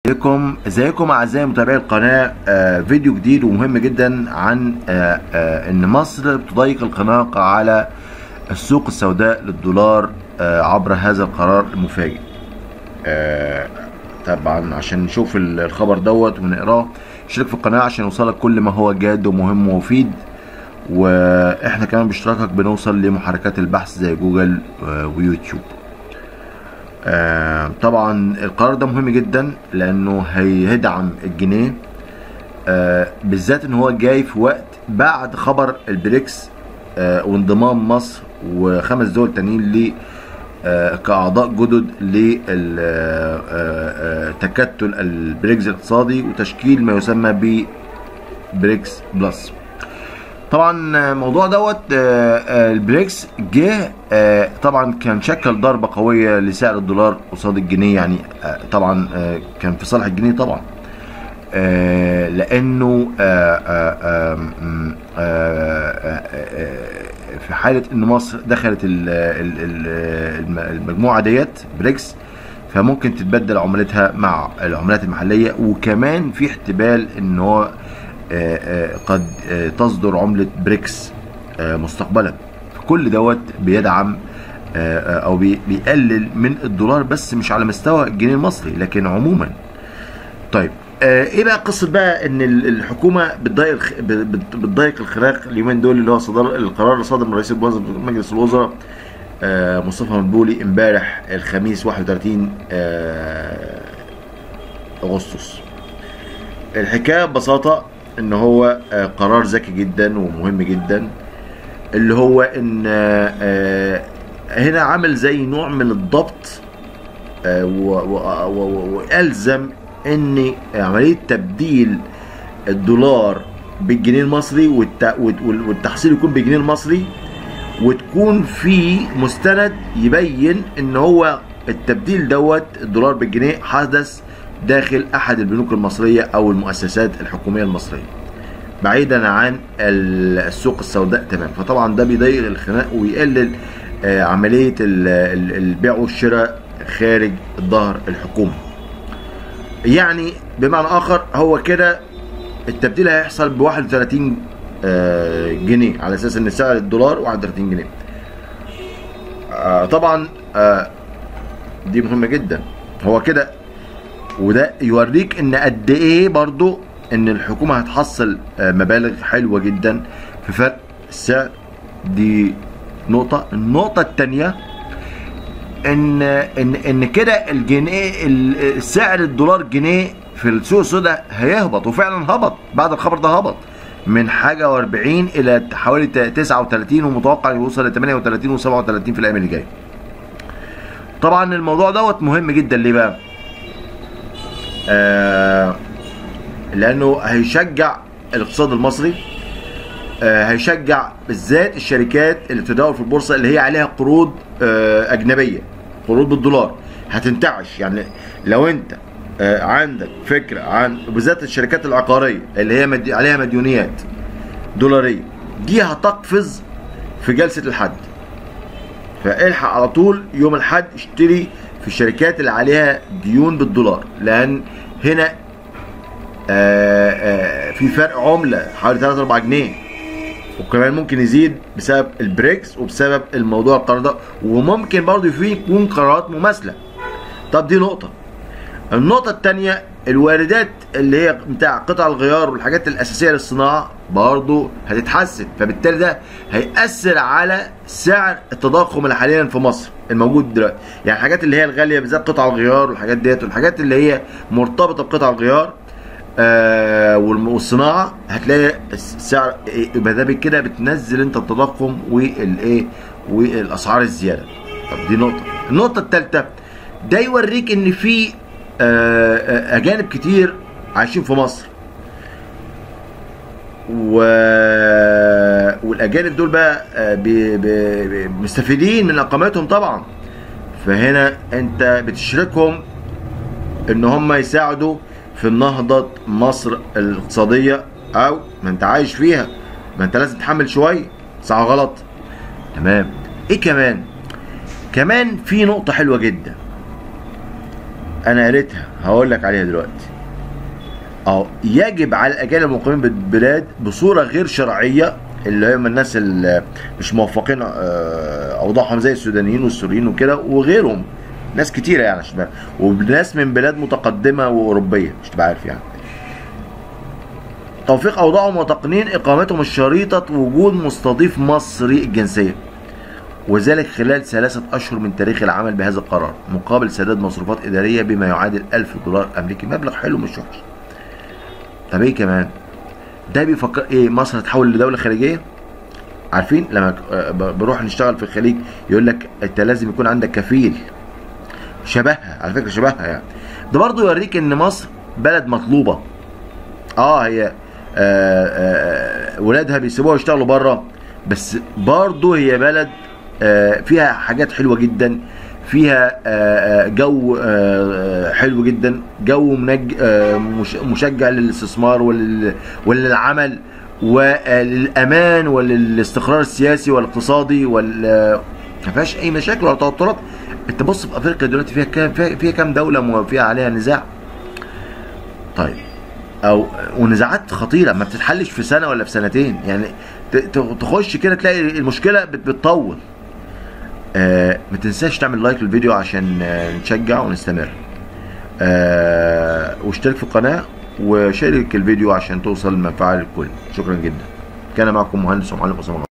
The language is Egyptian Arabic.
بكم ازيكم اعزائي متابعي القناه آه فيديو جديد ومهم جدا عن آه آه ان مصر بتضيق الخناق على السوق السوداء للدولار آه عبر هذا القرار المفاجئ آه طبعا عشان نشوف الخبر دوت ونقراه اشترك في القناه عشان يوصلك كل ما هو جاد ومهم ومفيد واحنا كمان باشتراكك بنوصل لمحركات البحث زي جوجل آه ويوتيوب آه طبعا القرار ده مهم جدا لانه هيدعم الجنيه آه بالذات ان هو جاي في وقت بعد خبر البريكس آه وانضمام مصر وخمس دول تانيين ل كاعضاء جدد لتكتل البريكس الاقتصادي وتشكيل ما يسمى ب بريكس بلس طبعا الموضوع دوت البريكس جه طبعا كان شكل ضربه قويه لسعر الدولار قصاد الجنيه يعني طبعا كان في صالح الجنيه طبعا لانه في حاله ان مصر دخلت المجموعه ديت بريكس فممكن تتبدل عملتها مع العملات المحليه وكمان في احتمال ان هو قد تصدر عملة بريكس مستقبلا كل دوت بيدعم او بيقلل من الدولار بس مش على مستوى الجنيه المصري لكن عموما طيب ايه بقى قصه بقى ان الحكومه بتضايق بتضايق الخراق اليومين دول اللي هو صدر القرار اللي صدر من رئيس مجلس الوزراء مصطفى مدبولي امبارح الخميس 31 اغسطس الحكايه ببساطه ان هو قرار ذكي جدا ومهم جدا اللي هو ان هنا عمل زي نوع من الضبط والزم ان عمليه تبديل الدولار بالجنيه المصري والتحصيل يكون بالجنيه المصري وتكون في مستند يبين ان هو التبديل دوت الدولار بالجنيه حدث داخل احد البنوك المصريه او المؤسسات الحكوميه المصريه بعيدا عن السوق السوداء تمام فطبعا ده بيضيق الخناق ويقلل عمليه البيع والشراء خارج ظهر الحكومه يعني بمعنى اخر هو كده التبديل هيحصل ب 31 جنيه على اساس ان سعر الدولار 31 جنيه طبعا دي مهمه جدا هو كده وده يوريك ان قد ايه برضو ان الحكومه هتحصل مبالغ حلوه جدا في فرق السعر دي نقطه النقطه الثانيه ان ان ان كده الجنيه سعر الدولار جنيه في السوق السوداء هيهبط وفعلا هبط بعد الخبر ده هبط من حاجه و40 الى حوالي 39 ومتوقع يوصل ل 38 و37 في الايام اللي جايه. طبعا الموضوع دوت مهم جدا ليه بقى؟ آه لانه هيشجع الاقتصاد المصري آه هيشجع بالذات الشركات اللي بتداول في البورصه اللي هي عليها قروض آه اجنبيه قروض بالدولار هتنتعش يعني لو انت آه عندك فكره عن بالذات الشركات العقاريه اللي هي مدي عليها مديونيات دولاريه دي هتقفز في جلسه الحد فالحق على طول يوم الحد اشتري في الشركات اللي عليها ديون بالدولار لان هنا آآ آآ في فرق عمله حوالي 3 4 جنيه وكمان ممكن يزيد بسبب البريكس وبسبب الموضوع القرار ده وممكن برضه في يكون قرارات مماثله طب دي نقطه النقطة الثانية الواردات اللي هي بتاع قطع الغيار والحاجات الأساسية للصناعة برضه هتتحسن فبالتالي ده هيأثر على سعر التضخم اللي حاليا في مصر الموجود دلوقتي يعني الحاجات اللي هي الغالية بالذات قطع الغيار والحاجات ديت والحاجات اللي هي مرتبطة بقطع الغيار آه والصناعة هتلاقي السعر يبقى ده كده بتنزل انت التضخم والايه والاسعار الزيادة طب دي نقطة النقطة الثالثة ده يوريك ان في اجانب كتير عايشين في مصر و... والاجانب دول بقى بي... بي... مستفيدين من اقامتهم طبعا فهنا انت بتشركهم ان هم يساعدوا في نهضة مصر الاقتصادية او ما انت عايش فيها ما انت لازم تحمل شوية صح غلط تمام ايه كمان كمان في نقطة حلوة جدا انا قريتها هقول لك عليها دلوقتي اه يجب على الاجانب المقيمين بالبلاد بصوره غير شرعيه اللي هم الناس اللي مش موفقين آه، اوضاعهم زي السودانيين والسوريين وكده وغيرهم ناس كتيره يعني عشان وناس من بلاد متقدمه واوروبيه مش تبقى عارف يعني توفيق اوضاعهم وتقنين اقامتهم الشريطه وجود مستضيف مصري الجنسيه وذلك خلال ثلاثة أشهر من تاريخ العمل بهذا القرار مقابل سداد مصروفات إدارية بما يعادل 1000 دولار أمريكي مبلغ حلو مش وحش طب إيه كمان ده بيفكر إيه مصر هتحول لدولة خارجية عارفين لما آه، ب- بروح نشتغل في الخليج يقول لك أنت لازم يكون عندك كفيل شبهها على فكرة شبهها يعني ده برضه يوريك إن مصر بلد مطلوبة اه هي آه آه ولادها بيسيبوها يشتغلوا بره بس برضه هي بلد آه فيها حاجات حلوه جدا فيها آه آه، جو آه آه، حلو جدا جو منج آه مش- مشجع للاستثمار ولل وللعمل وللامان وللاستقرار السياسي والاقتصادي وال آه، ما فيهاش اي مشاكل ولا توترات انت بص في افريقيا دلوقتي فيها كام فيها, فيها كام دوله مو- فيها عليها نزاع طيب او ونزاعات خطيره ما بتتحلش في سنه ولا في سنتين يعني ت- ت- تخش كده تلاقي المشكله بت- بتطول آه ما تنساش تعمل لايك للفيديو عشان آه نشجع ونستمر آه واشترك في القناه وشارك الفيديو عشان توصل المنفعه للكل شكرا جدا كان معكم مهندس ومعلم اسامه